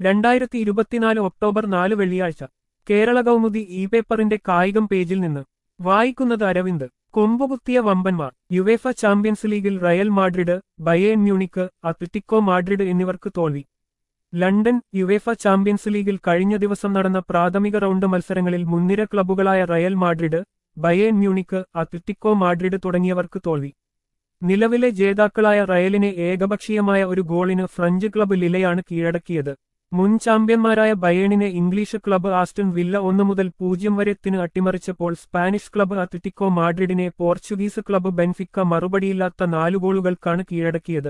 രണ്ടായിരത്തി ഇരുപത്തിനാല് ഒക്ടോബർ നാല് വെള്ളിയാഴ്ച കേരള കൗമുദി ഇ പേപ്പറിന്റെ കായികം പേജിൽ നിന്ന് വായിക്കുന്നത് അരവിന്ദ് കൊമ്പുകുത്തിയ വമ്പന്മാർ യുവേഫ ചാമ്പ്യൻസ് ലീഗിൽ Real Madrid Bayern Munich Atletico Madrid എന്നിവർക്ക് തോൽവി ലണ്ടൻ യുവേഫ ചാമ്പ്യൻസ് ലീഗിൽ കഴിഞ്ഞ ദിവസം നടന്ന പ്രാഥമിക റൗണ്ട് മത്സരങ്ങളിൽ മുൻനിര ക്ലബ്ബുകളായ Real Madrid Bayern Munich Atletico Madrid തുടങ്ങിയവർക്ക് തോൽവി നിലവിലെ ജേതാക്കളായ റയലിനെ ഏകപക്ഷീയമായ ഒരു ഗോളിന് ഫ്രഞ്ച് ക്ലബ്ബ് ലിലയാണ് കീഴടക്കിയത് മുൻ ചാമ്പ്യന്മാരായ ബയേണിനെ ഇംഗ്ലീഷ് ക്ലബ്ബ് ആസ്റ്റൺ വില്ല ഒന്നു മുതൽ പൂജ്യം വരെത്തിന് അട്ടിമറിച്ചപ്പോൾ സ്പാനിഷ് ക്ലബ്ബ് അത്ലറ്റിക്കോ മാഡ്രിഡിനെ പോർച്ചുഗീസ് ക്ലബ്ബ് ബെൻഫിക്ക മറുപടിയില്ലാത്ത നാലു ഗോളുകൾക്കാണ് കീഴടക്കിയത്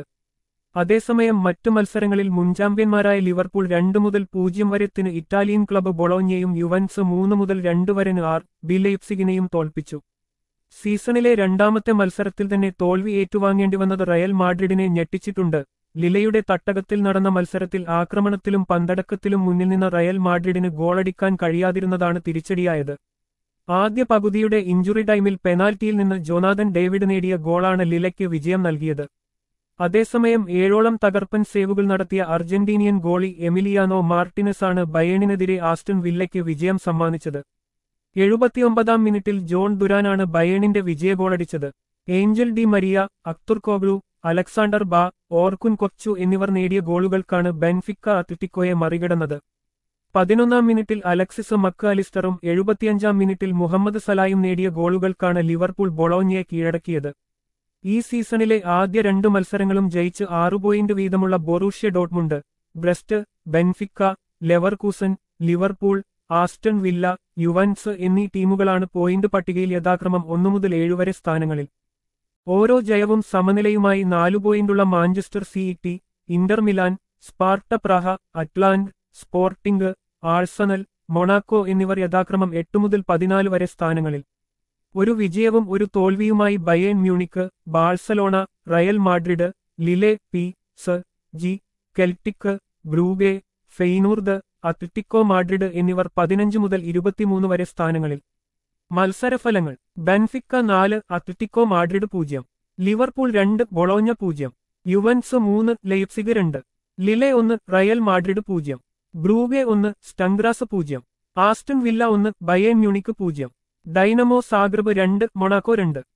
അതേസമയം മറ്റു മത്സരങ്ങളിൽ മുൻ ചാമ്പ്യന്മാരായ ലിവർപൂൾ രണ്ടു മുതൽ പൂജ്യം വരെത്തിന് ഇറ്റാലിയൻ ക്ലബ്ബ് ബൊളോഞ്ഞയും യുവൻസ് മൂന്ന് മുതൽ രണ്ട് വരെന് ആർ ബി ലൈപ്സിഗിനെയും തോൽപ്പിച്ചു സീസണിലെ രണ്ടാമത്തെ മത്സരത്തിൽ തന്നെ തോൽവി ഏറ്റുവാങ്ങേണ്ടി വന്നത് റയൽ മാഡ്രിഡിനെ ഞെട്ടിച്ചിട്ടുണ്ട് ലിലയുടെ തട്ടകത്തിൽ നടന്ന മത്സരത്തിൽ ആക്രമണത്തിലും പന്തടക്കത്തിലും മുന്നിൽ നിന്ന റയൽ മാഡ്രിഡിന് ഗോളടിക്കാൻ കഴിയാതിരുന്നതാണ് തിരിച്ചടിയായത് ആദ്യ പകുതിയുടെ ഇഞ്ചുറി ടൈമിൽ പെനാൽറ്റിയിൽ നിന്ന് ജോനാഥൻ ഡേവിഡ് നേടിയ ഗോളാണ് ലിലയ്ക്ക് വിജയം നൽകിയത് അതേസമയം ഏഴോളം തകർപ്പൻ സേവുകൾ നടത്തിയ അർജന്റീനിയൻ ഗോളി എമിലിയാനോ മാർട്ടിനസാണ് ബയേണിനെതിരെ ആസ്റ്റൺ വില്ലയ്ക്ക് വിജയം സമ്മാനിച്ചത് എഴുപത്തിയൊമ്പതാം മിനിറ്റിൽ ജോൺ ദുരാനാണ് ബയേണിന്റെ വിജയഗോളടിച്ചത് Angel Di Maria Akturkoglu Alexander Bah Orkun കൊച്ചു എന്നിവർ നേടിയ ഗോളുകൾക്കാണ് ബെൻഫിക്ക അത്ലറ്റിക്കോയെ മറികടന്നത് പതിനൊന്നാം മിനിറ്റിൽ അലക്സിസ് മക്ക് അലിസ്റ്ററും എഴുപത്തിയഞ്ചാം മിനിറ്റിൽ മുഹമ്മദ് സലായും നേടിയ ഗോളുകൾക്കാണ് ലിവർപൂൾ ബൊളോഞ്ഞയെ കീഴടക്കിയത് ഈ സീസണിലെ ആദ്യ രണ്ടു മത്സരങ്ങളും ജയിച്ച് ആറു പോയിന്റ് വീതമുള്ള Borussia Dortmund Brest Benfica Leverkusen Liverpool Aston Villa Juventus എന്നീ ടീമുകളാണ് പോയിന്റ് പട്ടികയിൽ യഥാക്രമം ഒന്നു മുതൽ ഏഴുവരെ സ്ഥാനങ്ങളിൽ ഓരോ ജയവും സമനിലയുമായി നാലു പോയിന്റുള്ള Manchester City Inter Milan Sparta Praha Atalanta Sporting Arsenal Monaco എന്നിവർ യഥാക്രമം എട്ട് മുതൽ പതിനാല് വരെ സ്ഥാനങ്ങളിൽ ഒരു വിജയവും ഒരു തോൽവിയുമായി Bayern Munich Barcelona Real Madrid Lille P S G Celtic Brugge Feyenoord Atletico Madrid എന്നിവർ പതിനഞ്ച് മുതൽ ഇരുപത്തിമൂന്ന് വരെ സ്ഥാനങ്ങളിൽ മത്സരഫലങ്ങൾ ബെൻഫിക്ക നാല് അത്ലറ്റിക്കോ മാഡ്രിഡ് പൂജ്യം ലിവർപൂൾ രണ്ട് ബൊളോഞ്ഞ പൂജ്യം യുവൻസ് മൂന്ന് ലെയ്പ്സിഗ് രണ്ട് ലിലെ ഒന്ന് റയൽ മാഡ്രിഡ് പൂജ്യം ബ്രൂഗെ ഒന്ന് സ്റ്റംഗ്രാസ് പൂജ്യം ആസ്റ്റൺ വില്ല ഒന്ന് ബയേൺ മ്യൂണിക്ക് പൂജ്യം ഡൈനമോ സാഗ്രബ് രണ്ട് മൊണാക്കോ രണ്ട്